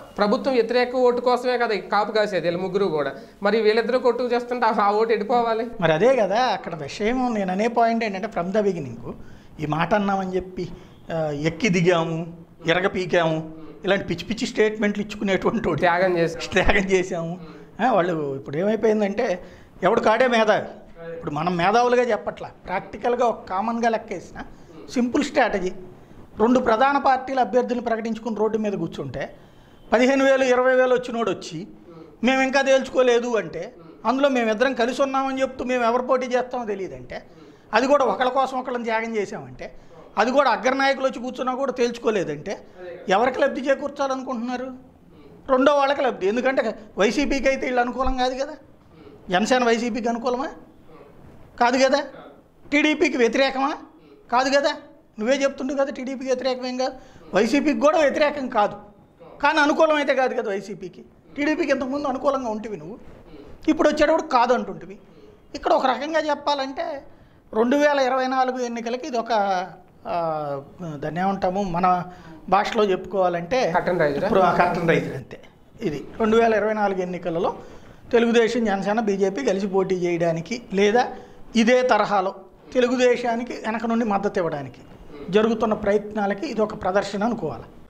ప్రభుత్వం వ్యతిరేక ఓటు కోసమే కదా ఈ కాపు కాసేది వీళ్ళ ముగ్గురు కూడా మరి వీళ్ళిద్దరూ కొట్టుకు చేస్తుంటే ఆ ఓటు ఎడిపోవాలి మరి అదే కదా అక్కడ విషయం నేను అనే పాయింట్ ఏంటంటే ఫ్రమ్ ద బిగినింగ్ ఈ మాట అన్నామని చెప్పి ఆ, ఎక్కి దిగాము ఎరగ పీకాము ఇలాంటి పిచ్చి పిచ్చి స్టేట్మెంట్లు ఇచ్చుకునేటువంటి వాడు. త్యాగం చేసి త్యాగం చేసాము ఆ, వాళ్ళు ఇప్పుడు ఏమైపోయిందంటే ఎవడు కాడే మేధావి ఇప్పుడు మనం మేధావులుగా చెప్పట్లా ప్రాక్టికల్గా ఒక కామన్గా లెక్కేసిన సింపుల్ స్ట్రాటజీ రెండు ప్రధాన పార్టీల అభ్యర్థులను ప్రకటించుకుని రోడ్డు మీద కూర్చుంటే పదిహేను వేలు ఇరవై వేలు వచ్చినోడు వచ్చి మేము ఇంకా తేల్చుకోలేదు అంటే అందులో మేమిద్దరం కలిసి ఉన్నామని చెప్తూ మేము ఎవరు పోటీ చేస్తామో తెలియదంటే అది కూడా ఒకళ్ళ కోసం ఒకళ్ళని త్యాగం చేసామంటే అది కూడా అగ్రనాయకులు వచ్చి కూర్చున్నా కూడా తేల్చుకోలేదంటే ఎవరికి లబ్ధి చేకూర్చాలనుకుంటున్నారు రెండో వాళ్ళకి లబ్ధి ఎందుకంటే వైసీపీకి అయితే వీళ్ళు అనుకూలం కాదు కదా జనసేన వైసీపీకి అనుకూలమా కాదు కదా టీడీపీకి వ్యతిరేకమా కాదు కదా నువ్వే చెప్తుండు కదా టీడీపీకి వ్యతిరేకమేం కాదు వైసీపీకి కూడా వ్యతిరేకం కాదు కానీ అనుకూలం అయితే కాదు కదా వైసీపీకి టీడీపీకి ఇంతకుముందు అనుకూలంగా ఉంటివి నువ్వు ఇప్పుడు వచ్చేటప్పుడు కాదు అంటుంటివి ఇక్కడ ఒక రకంగా చెప్పాలంటే రెండు వేల ఇరవై నాలుగు ఎన్నికలకి ఇది ఒక ఆ, దాన్ని ఏమంటాము మన భాషలో చెప్పుకోవాలంటే కట్టన్ రైజరా? ఇప్పుడు ఆ కర్టన్ రైజర్ అంతే ఇది రెండు వేల ఇరవై నాలుగు ఎన్నికలలో తెలుగుదేశం జనసేన బీజేపీ కలిసి పోటీ చేయడానికి లేదా ఇదే తరహాలో తెలుగుదేశానికి వెనక నుండి మద్దతు ఇవ్వడానికి జరుగుతున్న ప్రయత్నాలకి ఇది ఒక ప్రదర్శన అనుకోవాలి